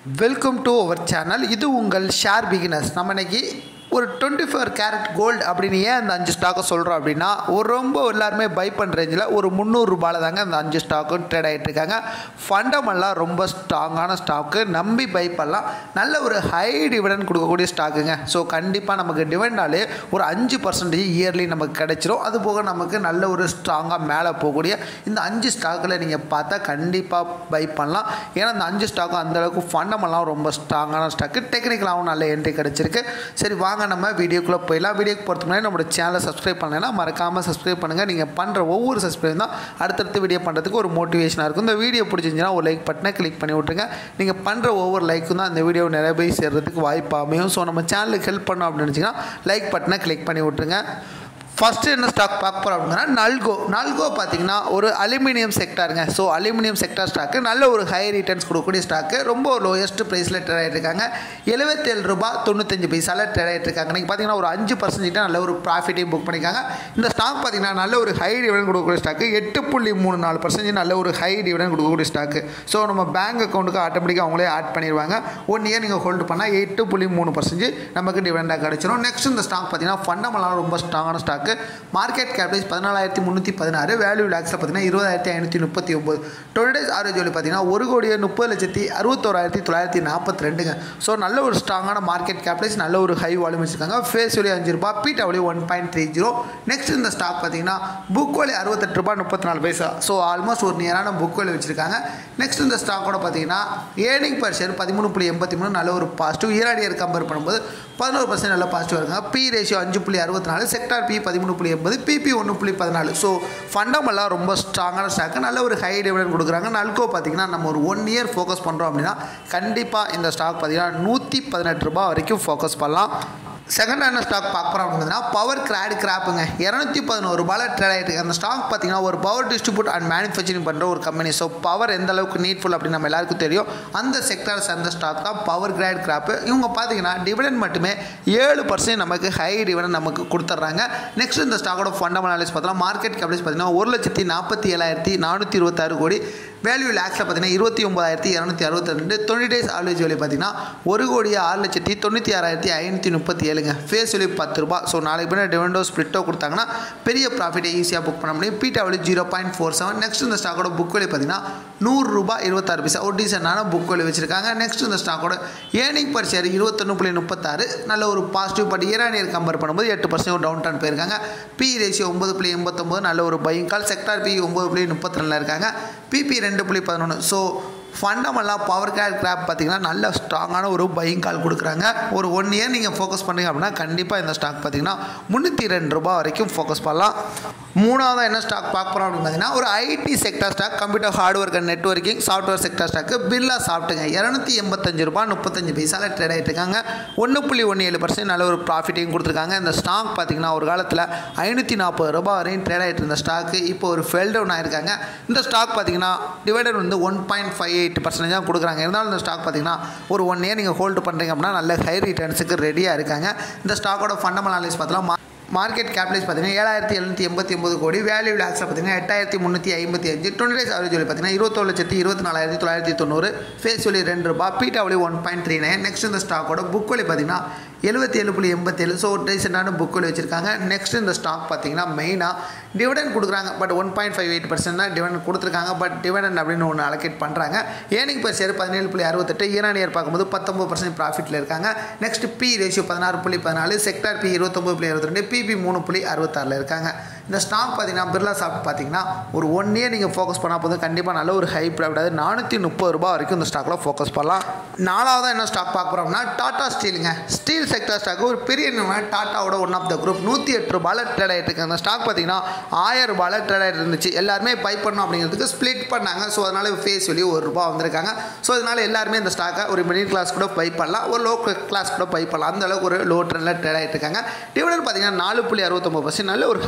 welcome to our channel இது உங்கள் share beginners நம்ம இன்னைக்கு ஒரு டுவெண்ட்டி ஃபோர் கேரட் கோல்டு அப்படின்னு ஏன் அந்த அஞ்சு ஸ்டாக்கை சொல்கிறோம் அப்படின்னா ஒரு ரொம்ப எல்லாருமே பை பண்ணுற ரேஞ்சில் ஒரு முந்நூறுரூபாவில் தாங்க அந்த அஞ்சு ஸ்டாக்கும் ட்ரேட் ஆகிட்டு இருக்காங்க ஃபண்டமெல்லாம் ரொம்ப ஸ்ட்ராங்கான ஸ்டாக்கு நம்பி பை பண்ணலாம் நல்ல ஒரு ஹை டிவிடன் கொடுக்கக்கூடிய ஸ்டாக்குங்க ஸோ கண்டிப்பாக நமக்கு டிவிடனாலே ஒரு அஞ்சு பர்சன்டேஜ் இயர்லி நமக்கு கிடைச்சிரும் அது போக நமக்கு நல்ல ஒரு ஸ்ட்ராங்காக மேலே போகக்கூடிய இந்த அஞ்சு ஸ்டாக்கில் நீங்கள் பார்த்தா கண்டிப்பாக பை பண்ணலாம் ஏன்னா அந்த அஞ்சு ஸ்டாக்கும் அந்தளவுக்கு ஃபண்டமெல்லாம் ரொம்ப ஸ்ட்ராங்கான ஸ்டாக்கு டெக்னிக்கலாகவும் நல்ல என்ட்ரி கிடச்சிருக்கு சரி வாங்க நம்ம வீடியோக்குள்ளே போயிடலாம் வீடியோக்கு போகிறதுக்கு முன்னாடி நம்மளோட சேனலை சப்ஸ்கிரைப் பண்ணலைன்னா மறக்காமல் சப்ஸ்கிரைப் பண்ணுங்கள் நீங்கள் பண்ணுற ஒவ்வொரு சப்ஸ்கிரைப் தான் அடுத்தடுத்து வீடியோ பண்ணுறதுக்கு ஒரு மோட்டிவேஷனாக இருக்கும் இந்த வீடியோ பிடிச்சிருந்துச்சுன்னா ஒரு லைக் பட்டனை கிளிக் பண்ணி விட்ருங்க நீங்கள் பண்ணுற ஒவ்வொரு லைக்கும் தான் இந்த வீடியோ நிறைய போய் சேர்றதுக்கு வாய்ப்பு அமையும் ஸோ நம்ம சேனலுக்கு ஹெல்ப் பண்ணோம் அப்படின்னு நினச்சிங்கன்னா லைக் பட்டனை கிளிக் பண்ணி விட்ருங்க ஃபஸ்ட்டு என்ன ஸ்டாக் பார்க்க போகிறோம் அப்படின்னா நல்கோ நல்கோ பார்த்தீங்கன்னா ஒரு அலுமினியம் செக்டாருங்க ஸோ அலுமினியம் செக்டார் ஸ்டாக்கு நல்ல ஒரு ஹை ரிட்டர்ன்ஸ் கொடுக்கக்கூடிய ஸ்டாக்கு ரொம்ப லோயஸ்ட் ப்ரைஸில் ட்ரேட் ஆகிட்டு இருக்காங்க எழுபத்தேழு ரூபாய் தொண்ணூத்தஞ்சு பைசாவில் ட்ரேட் ஆகிட்டு இருக்காங்க நீங்கள் பார்த்தீங்கன்னா ஒரு அஞ்சு பர்சன்டேஜ் நல்ல ஒரு ப்ராஃபிட்டையும் புக் பண்ணியிருக்காங்க இந்த ஸ்டாக் பார்த்தீங்கன்னா நல்ல ஒரு ஹை டிவிடன் கொடுக்கக்கூடிய ஸ்டாக்கு எட்டு புள்ளி மூணு நாலு பர்சன்டேஜ் நல்ல ஒரு ஹை டிவிடன் கொடுக்கக்கூடிய ஸ்டாக்கு ஸோ நம்ம பேங்க் அக்கௌண்ட்டுக்கு ஆட்டோமேட்டிக்காக அவங்களே ஆட் பண்ணிடுவாங்க ஒன் இயர் நீங்கள் ஹோல்டு பண்ணால் எட்டு புள்ளி மூணு பர்சன்டேஜ் நமக்கு டிவிடெண்டாக கிடச்சிரும் நெக்ஸ்ட் இந்த ஸ்டாக் பார்த்தீங்கன்னா ஃபண்டமெல்லாம் ரொம்ப ஸ்ட்ராங்கான ஸ்டாக்கு மார்க்கெட் கேபிடேஜ் பதினாலாயிரத்தி முந்நூற்றி பதினாறு வேல்யூ லேக்ஸில் பார்த்தீங்கன்னா இருபதாயிரத்தி ஐநூற்றி முப்பத்தி ஒம்பது டுவெண்ட்டி டேஸ் ஆவரேஜ் வேல்யூ பார்த்தீங்கன்னா ஒரு கோடியே முப்பது லட்சத்தி அறுபத்தோராயிரத்தி தொள்ளாயிரத்தி நாற்பத்தி ரெண்டுங்க ஸோ நல்ல ஒரு ஸ்ட்ராங்கான மார்க்கெட் கேபிடேஜ் நல்ல ஒரு ஹை வால்யூம் வச்சுருக்காங்க ஃபேஸ் வேல்யூ அஞ்சு ரூபா PW one point three zero next இந்த ஸ்டாக் பார்த்தீங்கன்னா புக் வேல்யூ அறுபத்தெட்டு ரூபா முப்பத்தி நாலு பைசா ஸோ ஆல்மோஸ்ட் ஒரு நியரான புக் வேல்யூ வச்சுருக்காங்க நெக்ஸ்ட் இந்த ஸ்டாக்கோட பார்த்தீங்கன்னா ஏர்னிங் பர் ஷேர் பதிமூணு புள்ளி எண்பத்தி மூணு நல்ல ஒரு பாசிட்டிவ் இயர் இயர் கம்பேர் பண்ணும்போது பதினோரு பர்சன்ட் நல்ல பாசிட்டிவ் இருக்காங்க பி ரேஷியோ அஞ்சு புள்ளி அறுபத்தி நாலு செக்டார் பி பதிமூணு புள்ளி எண்பது பிபி ஒன்று புள்ளி பதினாலு ஸோ ஃபண்டமெல்லாம் ரொம்ப ஸ்ட்ராங்கான ஸ்டாக்கு நல்ல ஒரு ஹை டிவிடன் கொடுக்குறாங்க நல்கோ பார்த்தீங்கன்னா நம்ம ஒரு ஒன் இயர் ஃபோக்கஸ் பண்ணுறோம் அப்படின்னா கண்டிப்பாக இந்த ஸ்டாக் பார்த்தீங்கன்னா நூற்றி பதினெட்டு ரூபாய் வரைக்கும் ஃபோக்கஸ் பண்ணலாம் செகண்ட் ஹேண்ட் ஸ்டாக் பார்க்குறோம் அப்படின்னா பவர் கிராட் கிராப்புங்க இரநூத்தி பதினோரு ரூபாயில் ட்ரேட் ஆகிட்டு அந்த ஸ்டாக் பார்த்தீங்கன்னா ஒரு பவர் டிஸ்ட்ரிபியூட் அண்ட் மேனுஃபேக்சரிங் பண்ணுற ஒரு கம்பெனி ஸோ பவர் எந்த அளவுக்கு நீட்ஃபுல் அப்படின்னு நம்ம எல்லாருக்கும் தெரியும் அந்த செக்டர் சேர்ந்த ஸ்டாக் தான் பவர் கிராட் கிராப்பு இவங்க பார்த்தீங்கன்னா டிவிடன் மட்டுமே ஏழு பர்சன்ட் நமக்கு ஹை டிவிடன் நமக்கு கொடுத்துட்றாங்க நெக்ஸ்ட் இந்த ஸ்டாக்கோட ஃபண்டமெண்டல்ஸ் பார்த்தோம்னா மார்க்கெட் கேபிடேஜ் பார்த்தீங்கன்னா ஒரு லட்சத்தி நாற்பத்தி ஏழாயிரத்தி நானூற்றி இருபத்தாறு கோடி வேல்யூ லேக்ஸில் பார்த்தீங்கன்னா இருபத்தி ஒம்பதாயிரத்தி இரநூத்தி அறுபத்தி ரெண்டு டுவெண்ட்டி டேஸ் ஆவரேஜ் வேல்யூ பார்த்தீங்கன்னா ஒரு கோடியே ஆறு லட்சத்தி தொண்ணூற்றி ஆறாயிரத்தி ஐநூற்றி முப்பத்தி ஏழுங்க ஃபேஸ் வேல்யூ பத்து ரூபா ஸோ நாளைக்கு பின்னாடி டிவெண்டோ ஸ்ப்ளிட்டோ கொடுத்தாங்கன்னா பெரிய ப்ராஃபிட்டை ஈஸியாக புக் பண்ண முடியும் beta value zero point four seven next இந்த ஸ்டாக்கோட புக் வேல்யூ பார்த்தீங்கன்னா நூறுரூபா இருபத்தாறு பைசா ஒரு டீசெண்டான புக் வேல்யூ வச்சிருக்காங்க நெக்ஸ்ட் இந்த ஸ்டாக்கோட ஏர்னிங் பர் ஷேர் இருபத்தொன்று புள்ளி முப்பத்தாறு நல்ல ஒரு positive but year on year compare பண்ணும்போது எட்டு பர்சன்ட் டவுன் டவுன் போயிருக்காங்க பி ரேஷியோ ஒம்பது புள்ளி எண்பத்தொம்பது நல்ல ஒரு பையிங் கால் செக்டார் பி ஒம்பது புள்ளி முப்பத்தி ரெண்டில் இருக்காங்க பிபி ரெண்டு புள்ளி பதினொன்று ஸோ ஃபண்டமெல்லாம் பவர் கேர் கிராப் பார்த்தீங்கன்னா நல்ல ஸ்ட்ராங்கான ஒரு பையிங் கால் கொடுக்குறாங்க ஒரு ஒன் இயர் நீங்கள் ஃபோக்கஸ் பண்ணீங்க அப்படின்னா கண்டிப்பாக இந்த ஸ்டாக் பார்த்தீங்கன்னா முந்நூற்றி ரெண்டு ரூபா வரைக்கும் ஃபோக்கஸ் பண்ணலாம் மூணாவது என்ன ஸ்டாக் பார்க்க போகிறோம் அப்படின்னு பார்த்தீங்கன்னா ஒரு IT sector stock computer hardware and networking software sector stock பில்லா சாப்பிட்டுங்க இரநூத்தி எண்பத்தஞ்சு ரூபா முப்பத்தஞ்சு பைசாவில் ட்ரேட் ஆகிட்டு இருக்காங்க ஒன்று புள்ளி ஒன்று ஏழு பர்சன்ட் நல்ல ஒரு ப்ராஃபிட்டையும் கொடுத்துருக்காங்க இந்த ஸ்டாக் பார்த்தீங்கன்னா ஒரு காலத்தில் ஐநூற்றி நாற்பது ரூபா வரையும் ட்ரேட் ஆகிட்டு இருந்த ஸ்டாக்கு இப்போ ஒரு ஃபெல் டவுன் ஆயிருக்காங்க இந்த ஸ்டாக் பார்த்தீங்கன்னா டிவைடர் வந்து one point five eight percentage தான் கொடுக்குறாங்க இருந்தாலும் இந்த ஸ்டாக் பார்த்தீங்கன்னா ஒரு ஒன் இயர் நீங்கள் ஹோல்டு பண்ணுறீங்க அப்படின்னா நல்ல ஹை ரிட்டர்ன்ஸுக்கு ரெடியாக இருக்காங்க இந்த ஸ்டாக்கோட ஃபண்டமெண்டல் அனலைஸ் பார்த்தலாம் மார்க்கெட் கேபிடேஜ் பார்த்தீங்கன்னா ஏழாயிரத்தி எழுநூற்றி எண்பத்தி ஒம்பது கோடி வேல்யூ லேக்ஸில் பார்த்தீங்கன்னா எட்டாயிரத்தி முந்நூற்றி ஐம்பத்தி அஞ்சு டுவெண்ட்டி டேஸ் ஆவரேஜ் வேல்யூ பார்த்தீங்கன்னா இருபத்தொரு லட்சத்தி இருபத்தி நாலாயிரத்தி தொள்ளாயிரத்தி தொண்ணூறு ஃபேஸ் வேல்யூ ரெண்டு ரூபா beta value one point three nine next இந்த ஸ்டாக்கோட புக் வேல்யூ பார்த்தீங்கன்னா எழுபத்தி ஏழு புள்ளி எண்பத்தேழு ஸோ ஒரு டீசெண்டான புக் வேல்யூ வச்சிருக்காங்க நெக்ஸ்ட் இந்த ஸ்டாக் பார்த்தீங்கன்னா மெயினாக டிவிடன் கொடுக்குறாங்க but one point five eight percent தான் டிவிடன் கொடுத்துருக்காங்க பட் டிவிடன் அப்படின்னு ஒன்று அலோகேட் பண்ணுறாங்க ஏனிங் பர் ஷேர் பதினேழு புள்ளி அறுபத்தெட்டு ஈரான் இயர் பார்க்கும்போது பத்தொம்பது பர்சன்ட் ப்ராஃபிட்டில் இருக்காங்க நெக்ஸ்ட் பி ரேஷியோ பதினாறு புள்ளி பதினாலு செக்டார் பி இருபத்தொம்பது புள்ளி அறுபத்தி ரெண்டு பிபி மூணு புள்ளி அறுபத்தாறில் இருக்காங்க இந்த ஸ்டாக் பார்த்தீங்கன்னா பிர்லா சாப்பிட்டு பார்த்தீங்கன்னா ஒரு ஒன் இயர் நீங்கள் ஃபோக்கஸ் பண்ணால் போதும் கண்டிப்பாக நல்ல ஒரு ஹை ப்ராஃபிட் நானூற்றி முப்பது ரூபா வரைக்கும் இந்த ஸ்டாக்கில் ஃபோக்கஸ் பண்ணலாம் நாலாவதாக என்ன ஸ்டாக் பார்க்க போகிறோம்னா டாடா ஸ்டீலுங்க ஸ்டீல் செக்டர் ஸ்டாக் ஒரு பெரிய நிறுவனம் டாட்டாவோட ஒன் ஆஃப் த குரூப் நூற்றி எட்டு ரூபாயில் ட்ரேட் ஆகிட்டு இருக்கு அந்த ஸ்டாக் பார்த்தீங்கன்னா ஆயிரம் ரூபாயில் ட்ரேட் ஆகிட்டு இருந்துச்சு எல்லாருமே பை பண்ணணும் அப்படிங்கிறதுக்கு ஸ்ப்ளிட் பண்ணாங்க ஸோ அதனால் ஃபேஸ் வெளியே ஒரு ரூபா வந்திருக்காங்க ஸோ அதனால் எல்லாருமே இந்த ஸ்டாக்கை ஒரு மிடில் கிளாஸ் கூட பை பண்ணலாம் ஒரு லோ கிளாஸ் கூட பை பண்ணலாம் அந்த அளவுக்கு ஒரு லோ ட்ரெண்டில் ட்ரேட் ஆகிட்டு இருக்காங்க டிவிடன் பார்த்தீங்கன்னா நாலு புள்ளி அறுபத்தொம்பது பர்சன்ட் நல்ல ஒரு ஹை டிவிடன்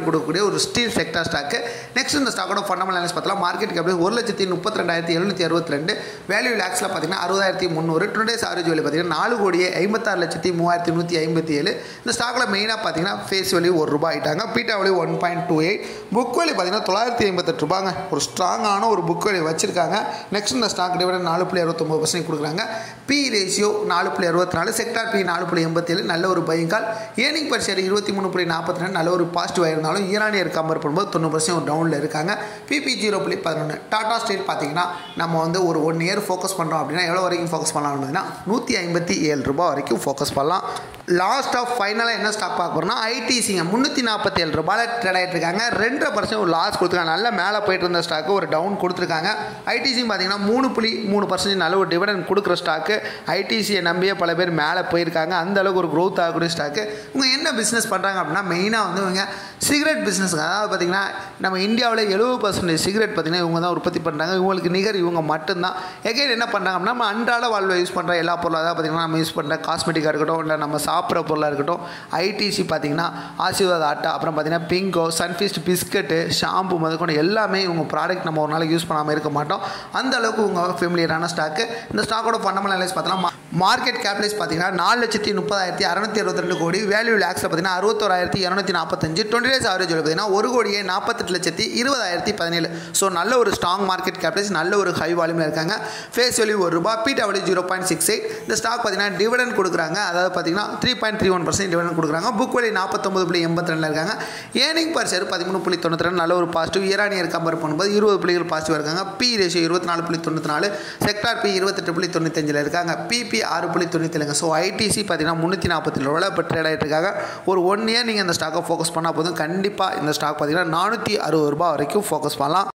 டிவிடன் கொடுக்கக்கூடிய ஒரு ஸ்டீல் செக்டர் ஸ்டாக்கு நெக்ஸ்ட் இந்த ஸ்டாக்கோட ஃபண்டமெண்டல் அனாலிஸ் பார்த்தலாம் மார்க்கெட் கேப் ஒரு லட்சத்தி முப்பத்தி ரெண்டாயிரத்தி எழுநூற்றி அறுபத்தி ரெண்டு வேல்யூ லேக்ஸில் பார்த்தீங்கன்னா அறுபதாயிரத்தி முந்நூறு டூ டேஸ் ஆவரேஜ் வேல்யூ பார்த்தீங்கன்னா நாலு கோடியே ஐம்பத்தாறு லட்சத்தி மூவாயிரத்தி நூற்றி ஐம்பத்தி ஏழு இந்த ஸ்டாக்கில் மெயினாக பார்த்தீங்கன்னா ஃபேஸ் வேல்யூ ஒரு ரூபாய் ஆயிட்டாங்க beta value one point two eight book value பார்த்தீங்கன்னா தொள்ளாயிரத்தி ஐம்பத்தெட்டு ரூபாங்க ஒரு ஸ்ட்ராங்கான ஒரு புக் வேல்யூ வச்சிருக்காங்க நெக்ஸ்ட் இந்த ஸ்டாக் டிவிடன் நாலு புள்ளி அறுபத்தொம்பது பர்சன்ட் கொடுக்குறாங்க பி ரேஷியோ நாலு புள்ளி அறுபத்தி நாலு செக்டார் பி நாலு புள்ளி எண்பத்தேழு நல்ல ஒரு buying call earning per share இருபத்தி மூணு புள்ளி நாற்பத்தி ரெண்டு நல்ல ஒரு பாசிட்டிவ் இருந்தாலும் ஈரானியர் கம்பேர் பண்ணும்போது தொண்ணூறு பர்சன்ட் ஒரு டவுனில் இருக்காங்க பிபி ஜீரோ புள்ளி பதினொன்று டாடா ஸ்டீல் பார்த்தீங்கன்னா நம்ம வந்து ஒரு ஒன் இயர் ஃபோக்கஸ் பண்ணுறோம் அப்படின்னா எவ்வளோ வரைக்கும் ஃபோக்கஸ் பண்ணலாம் அப்படின்னா நூற்றி ஐம்பத்தி ஏழு ரூபாய் வரைக்கும் ஃபோக்கஸ் பண்ணலாம் லாஸ்ட் ஆஃப் ஃபைனலாக என்ன ஸ்டாக் பார்க்க போகிறோம்னா ஐடிசிங்க முந்நூற்றி நாற்பத்தி ஏழு ரூபாயில் ட்ரேட் ஆகிட்டு இருக்காங்க ரெண்டரை பர்சன்ட் ஒரு லாஸ் கொடுத்துருக்காங்க நல்ல மேலே போயிட்டு இருந்த ஸ்டாக்கு ஒரு டவுன் கொடுத்துருக்காங்க ஐடிசி பார்த்தீங்கன்னா மூணு புள்ளி மூணு பர்சன்ட் நல்ல ஒரு டிவிடன் கொடுக்குற ஸ்டாக்கு ஐடிசியை நம்பியே பல பேர் மேலே போயிருக்காங்க அந்த அளவுக்கு ஒரு க்ரோத் ஆகக்கூடிய ஸ்டாக்கு இவங்க என்ன பிஸ்னஸ் பண்ணுறாங்க அப்படின்னா மெயினாக வந்து இவங்க சிகரெட் பிஸ்னஸ்ங்க அதாவது பார்த்திங்கன்னா நம்ம இந்தியாவில் எழுபது பர்சன்டேஜ் சிகரெட் பார்த்திங்கன்னா இவங்க தான் உற்பத்தி பண்ணுறாங்க இவங்களுக்கு நிகர் இவங்க மட்டும்தான் எகைன் என்ன பண்ணுறாங்க அப்படின்னா நம்ம அன்றாட வாழ்வில் யூஸ் பண்ணுற எல்லா பொருளும் அதாவது பார்த்திங்கன்னா நம்ம யூஸ் பண்ணுற காஸ்மெட்டிக்காக இருக்கட்டும் இல்லை நம்ம சாப்பிட்ற பொருளாக இருக்கட்டும் ஐடிசி பார்த்திங்கன்னா ஆசீர்வாத் ஆட்டா அப்புறம் பார்த்திங்கன்னா பிங்கோ சன்ஃபீஸ்ட் பிஸ்கட்டு ஷாம்பு முதற்கொண்டு எல்லாமே இவங்க ப்ராடக்ட் நம்ம ஒரு நாளைக்கு யூஸ் பண்ணாமல் இருக்க மாட்டோம் அந்த அளவுக்கு உங்கள் ஃபெமிலியரான ஸ்டாக்கு இந்த ஸ்டாக்கோட ஃபண்டமெண்டல் அனலைஸ் பார்த்தோம்னா மார்க்கெட் கேபிடலைஸ் பார்த்தீங்கன்னா நாலு லட்சத்தி முப்பதாயிரத்தி அறுநூத்தி அறுபத்தி ரெண்டு கோடி வேல்யூ லேக்ஸில் பார்த்தீங்கன்னா அறுபத்தோராயிரத்தி இரநூத்தி நாற்பத்தஞ்சு டுவெண்ட்டி டேஸ் ஆவரேஜ் பார்த்தீங்கன்னா ஒரு கோடியே நாற்பத்தெட்டு லட்சத்தி இருபதாயிரத்தி பதினேழு ஸோ நல்ல ஒரு ஸ்ட்ராங் மார்க்கெட் கேபிடலைஸ் நல்ல ஒரு ஹை வால்யூமில் இருக்காங்க ஃபேஸ் வேல்யூ ஒரு ரூபா PW zero point six eight இந்த ஸ்டாக் பார்த்தீங்கன்னா டிவிடன் கொடுக்குறாங்க அதாவது பார்த்தீங்கன்னா three point three one percent dividend கொடுக்குறாங்க புக் வேல்யூ நாற்பத்தொம்பது புள்ளி எண்பத்தி ரெண்டில் இருக்காங்க ஏர்னிங் பர் ஷேர் பதிமூணு புள்ளி தொண்ணூற்றி ரெண்டு நல்ல ஒரு பாசிட்டிவ் இயரானியர் கம்பேர் பண்ணும்போது இருபது புள்ளிகள் பாசிட்டிவ் இருக்காங்க பி ரேஷியோ இருபத்தி நாலு புள்ளி தொண்ணூற்றி நாலு செக்டார் பி இருபத்தெட்டு புள்ளி தொண்ணூத்தஞ்சில் இருக்காங்க பிபி ஆறு புள்ளி தொண்ணூற்றி ஸோ ஐடிசி பார்த்தீங்கன்னா முந்நூற்றி நாற்பத்தி ரூபாய் இப்போ ட்ரேட் ஆகிட்டு இருக்காங்க ஒரு ஒன் இயர் நீங்கள் இந்த ஸ்டாக்கை ஃபோக்கஸ் பண்ணால் போதும் கண்டிப்பாக இந்த ஸ்டாக் பார்த்தீங்கன்னா நானூற்றி அறுபது ரூபாய் வரைக்கும் ஃபோக்கஸ் பண்ணலாம்